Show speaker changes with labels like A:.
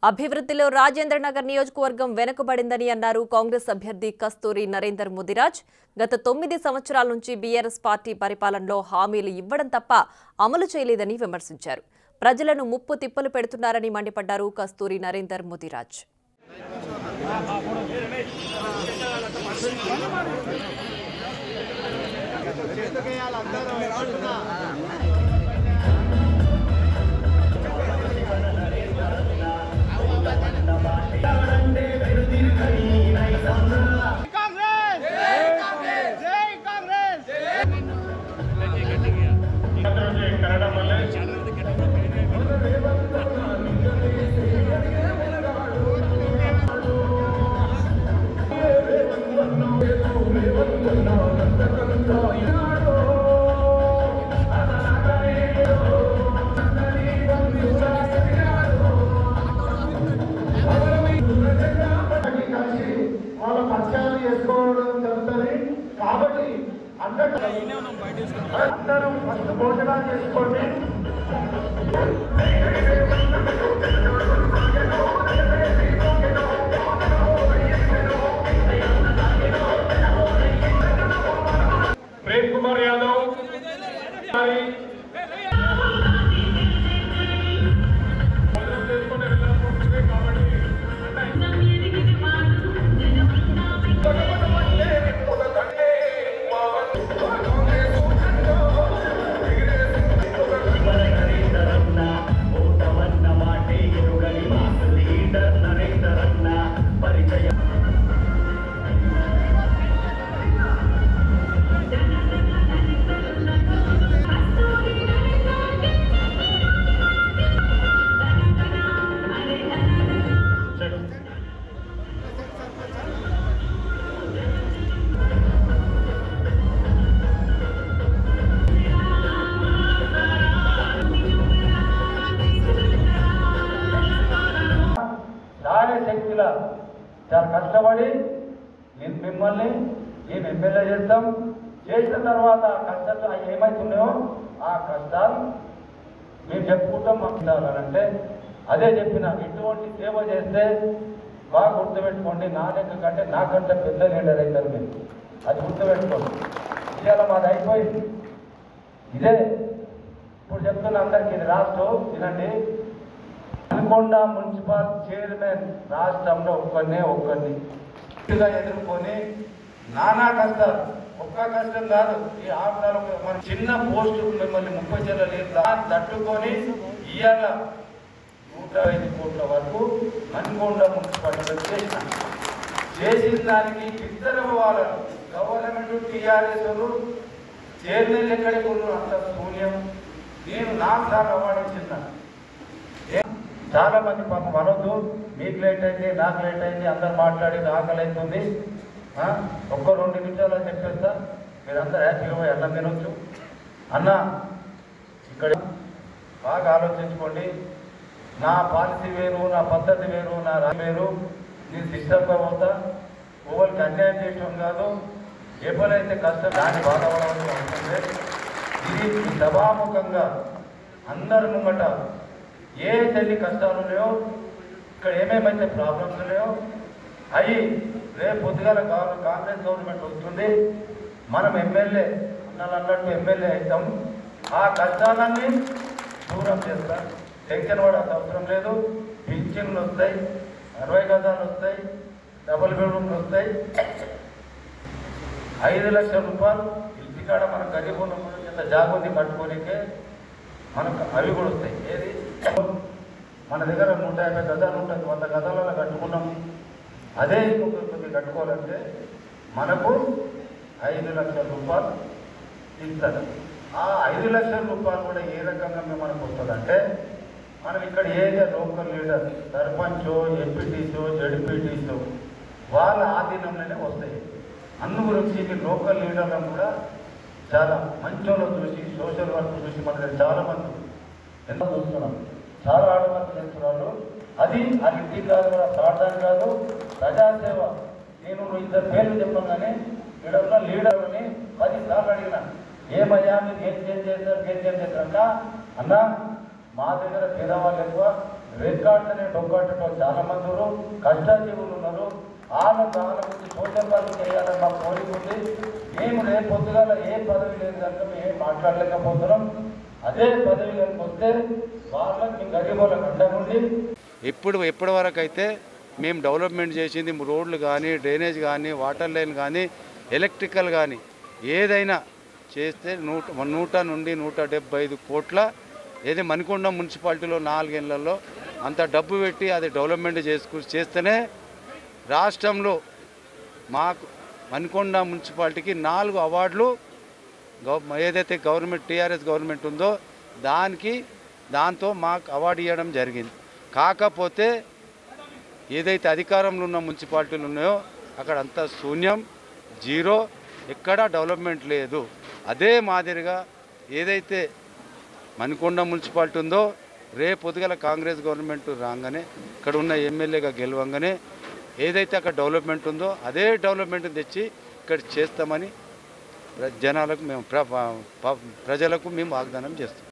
A: అభివృద్ధిలో రాజేంద్రనగర్ నియోజకవర్గం వెనుకబడిందని అన్నారు కాంగ్రెస్ అభ్యర్థి కస్తూరి నరేందర్ ముదిరాజ్ గత తొమ్మిది సంవత్సరాల నుంచి బీఆర్ఎస్ పార్టీ పరిపాలనలో హామీలు ఇవ్వడం తప్ప అమలు చేయలేదని విమర్శించారు ప్రజలను ముప్పు తిప్పలు పెడుతున్నారని మండిపడ్డారు కస్తూరి నరేందర్ ముదిరాజ్
B: కాంగ్రెస్ జై కాంగ్రెస్ జై కాంగ్రెస్
C: కలిసి వాళ్ళ పరిచయాలు చేసుకోవడం జరుగుతుంది కాబట్టి అందరూ అందరూ ఫస్ట్ భోజనాలు చేసుకోండి ప్రేమ్ కుమార్ యాదవ్ మరి భోజనం చేసుకుని వెళ్ళాలనుకుంటుంది కాబట్టి నానే శక్తిలా చాలా కష్టపడి నేను మిమ్మల్ని మేము ఎమ్మెల్యే చేస్తాం చేసిన తర్వాత ఆ కష్టాలు అవి ఏమవుతున్నాయో ఆ కష్టాలు మేము చెప్పుకుంటాం మాకు అంటే అదే చెప్పిన ఇటువంటి సేవ చేస్తే బాగా గుర్తుపెట్టుకోండి నా లెక్క కంటే నాకంటే పెద్ద లీడర్ అవుతారు మీరు అది గుర్తుపెట్టుకోండి ఇవాళ మాది అయిపోయింది ఇదే ఇప్పుడు చెప్తున్న అందరికీ ఇది రాష్ట్రం వినండి నల్గొండ మున్సిపల్ చైర్మన్ రాష్ట్రంలో ఒక్కరినే ఒక్కరిని గట్టిగా ఎదుర్కొని నానా కష్టాలు ఒక్క కష్టం కాదు ఈ ఆఫ్టర్ మన చిన్న పోస్టు మిమ్మల్ని ముప్పై జిల్లా లేదు దాన్ని తట్టుకొని ఇవాళ నూట ఐదు కోట్ల వరకు నల్గొండ మున్సిపాలిటీలో చేసిన చేసిన దానికి ఇద్దరు వాళ్ళను గవర్నమెంట్ టీఆర్ఎస్ చైర్మన్ ఎక్కడికి ఉన్నారు అంత శూన్యం నేను నాకు సార్ అవార్డు ఇచ్చిన చాలా మంది పాపం అనొద్దు మీకు లేట్ అయింది నాకు లేట్ అయింది అందరు మాట్లాడి ఆకలి అవుతుంది ఆ, ఒక్క రెండు నిమిషాలు అని చెప్పేస్తా మీరందరూ హ్యాపీగా పోయి అన్నం తినొచ్చు అన్న ఇక్కడ బాగా ఆలోచించుకోండి నా పాలసీ వేరు నా పద్ధతి వేరు నా రా వేరు నేను సిస్టమ్గా పోతా ఓవరికి అన్యాయం చేయటం కాదు ఎవరైతే కష్టం దాన్ని బాధపడవలసి ఉంటుంది ఇది ఈ సభాముఖంగా అందరి ముంగట ఏ తల్లి కష్టాలు ఉన్నాయో ఇక్కడ ఏమేమైతే ప్రాబ్లమ్స్ ఉన్నాయో అవి రేపు పొద్దుగాల గవర్- కాంగ్రెస్ గవర్నమెంట్ వస్తుంది మనం ఎమ్మెల్యే అన్నలు అన్నట్టు ఎమ్మెల్యే అవుతాం ఆ కష్టాలన్నీ దూరం చేస్తాం టెన్షన్ పడాల్సిన అవసరం లేదు పింఛన్లు వస్తాయి అరవై గజాలు వస్తాయి డబుల్ బెడ్రూమ్లు వస్తాయి ఐదు లక్షల రూపాయలు ఇంటికాడ మన గరీబ్ ఉన్నప్పుడు ఇంత జాగుంది కట్టుకోనికే మనకు అవి కూడా వస్తాయి ఏది మన దగ్గర నూట యాభై గజాలు ఉంటుంది వంద గజాలలో కట్టుకున్నాం అదే ఇంకొక కొద్ది కట్టుకోవాలంటే మనకు ఐదు లక్షల రూపాయలు ఇస్తారు ఆ ఐదు లక్షల రూపాయలు కూడా ఏ రకంగా మేము మనకు వస్తుందంటే మనం ఇక్కడ ఏరియా లోకల్ లీడర్ సర్పంచో ఎంపీటీసో జడ్పీటీసో వాళ్ళ ఆధీనంలోనే వస్తాయి అందు గురించి మీ లోకల్ లీడర్లను కూడా చాలా మంచోళ్ళు చూసి సోషల్ వర్క్ చూసి మన దగ్గర చాలా మంది ఎంత చూస్తున్నాం చాలా ఆడవర్క్ చేస్తున్నారు అది అది ఇంటి కాదు కూడా ప్రార్థన కాదు ప్రజాసేవ నేను నువ్వు ఇద్దరు పేర్లు చెప్పగానే ఇక్కడ ఉన్న లీడర్ని పది సార్లు అడిగిన ఏమయ్యా మీరు ఏం చేంజ్ చేస్తారు ఏం చేంజ్ చేస్తారంట అన్నా మా దగ్గర పేదవాళ్ళు ఎక్కువ వెక్కాటనే డొక్కాటలో చాలా మంది ఉన్నారు కష్టజీవులు ఉన్నారు వాళ్ళ దాని గురించి సోషల్ వర్క్ చేయాలని మా కోరిక ఉంది మేము రేపు పొద్దుగాల ఏ పదవి లేదు కనుక మేము ఏం మాట్లాడలేకపోతున్నాం అదే పదవి కనుక వస్తే వాళ్ళకి మీ గరీబులకు అండగుండి
D: ఇప్పుడు ఎప్పటి వరకు అయితే మేము డెవలప్మెంట్ చేసింది రోడ్లు కానీ డ్రైనేజ్ కానీ వాటర్ లైన్ కానీ ఎలక్ట్రికల్ కానీ ఏదైనా చేస్తే నూట నూట నుండి నూట డెబ్బై ఐదు కోట్ల ఏది మణికొండ మున్సిపాలిటీలో నాలుగేళ్లలో అంత డబ్బు పెట్టి అది డెవలప్మెంట్ చేసుకు చేస్తేనే రాష్ట్రంలో మాకు మణికొండ మున్సిపాలిటీకి నాలుగు అవార్డులు గవ ఏదైతే గవర్నమెంట్ టీఆర్ఎస్ గవర్నమెంట్ ఉందో దానికి దాంతో మాకు అవార్డు ఇవ్వడం జరిగింది కాకపోతే ఏదైతే అధికారంలో ఉన్న మున్సిపాలిటీలు ఉన్నాయో అక్కడ అంతా శూన్యం జీరో ఎక్కడా డెవలప్మెంట్ లేదు అదే మాదిరిగా ఏదైతే మణికొండ మున్సిపాలిటీ ఉందో రేపు పొద్దుగల కాంగ్రెస్ గవర్నమెంట్ రాగానే ఇక్కడ ఉన్న ఎమ్మెల్యేగా గెలవంగానే ఏదైతే అక్కడ డెవలప్మెంట్ ఉందో అదే డెవలప్మెంట్ తెచ్చి ఇక్కడ చేస్తామని ప్ర- జనాలకు మేము ప్ర- ప- ప్రజలకు మేము వాగ్దానం చేస్తాం